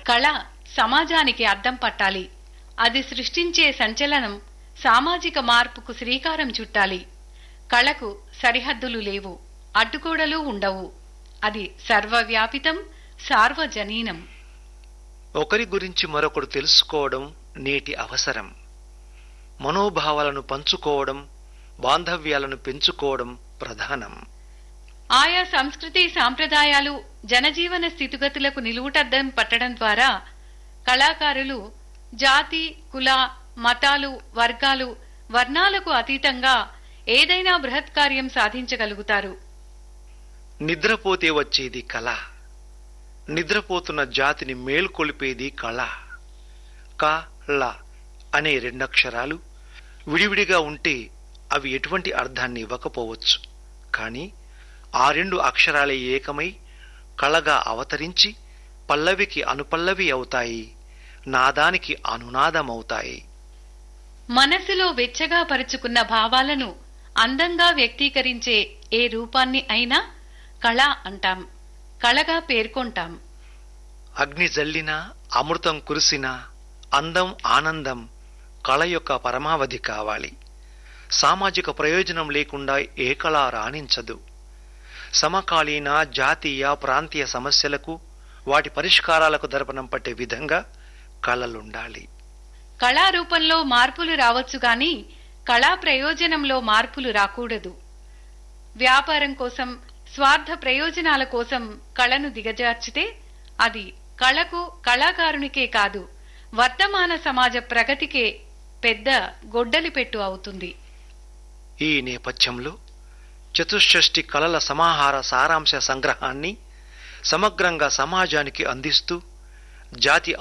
కళ సమాజానికి అద్దం పట్టాలి అది సృష్టించే సంచలనం సామాజిక మార్పుకు శ్రీకారం చుట్టాలి కళకు సరిహద్దులు లేవు అడ్డుగోడలు ఉండవు అది సర్వవ్యాపితం సార్వజనీనం ఒకరి గురించి మరొకడు తెలుసుకోవడం నేటి అవసరం మనోభావాలను పంచుకోవడం బాంధవ్యాలను పెంచుకోవడం ప్రధానం ఆయా సంస్కృతి సాంప్రదాయాలు జనజీవన స్థితిగతులకు నిలువుటద్దం పట్టడం ద్వారా కళాకారులు జాతి కుల మతాలు వర్గాలు వర్ణాలకు అతీతంగా ఏదైనా బృహత్ కార్యం సాధించగలుగుతారు నిద్రపోతే వచ్చేది కళ నిద్రపోతున్న జాతిని మేల్కొలిపేది కళ క ళ అనే రెండక్షరాలు విడివిడిగా ఉంటే అవి ఎటువంటి అర్థాన్ని ఇవ్వకపోవచ్చు కానీ ఆ రెండు అక్షరాలే ఏకమై కళగా అవతరించి పల్లవికి అనుపల్లవి అవుతాయి నాదానికి అనునాదమవుతాయి మనసులో వెచ్చగా పరుచుకున్న భావాలను అందంగా వ్యక్తీకరించే ఏ రూపాన్ని అయినా కళ అంటాం కళగా పేర్కొంటాం అగ్ని జల్లినా అమృతం కురిసినా అందం ఆనందం కళ యొక్క పరమావధి కావాలి సామాజిక ప్రయోజనం లేకుండా ఏ కళ రాణించదు సమకాలీన జాతీయ ప్రాంతీయ సమస్యలకు వాటి పరిష్కారాలకు దర్పణం పట్టే విధంగా కళలుండాలి కళారూపంలో మార్పులు రావచ్చు గాని కళా ప్రయోజనంలో మార్పులు రాకూడదు వ్యాపారం కోసం స్వార్థ ప్రయోజనాల కోసం కళను దిగజార్చితే అది కళకు కళాకారునికే కాదు వర్తమాన సమాజ ప్రగతికే పెద్ద గొడ్డలిపెట్టు అవుతుంది ఈ నేపథ్యంలో చతుషష్ఠి కళల సమాహార సారాంశ సంగ్రహాన్ని సమగ్రంగా సమాజానికి అందిస్తూ జాతి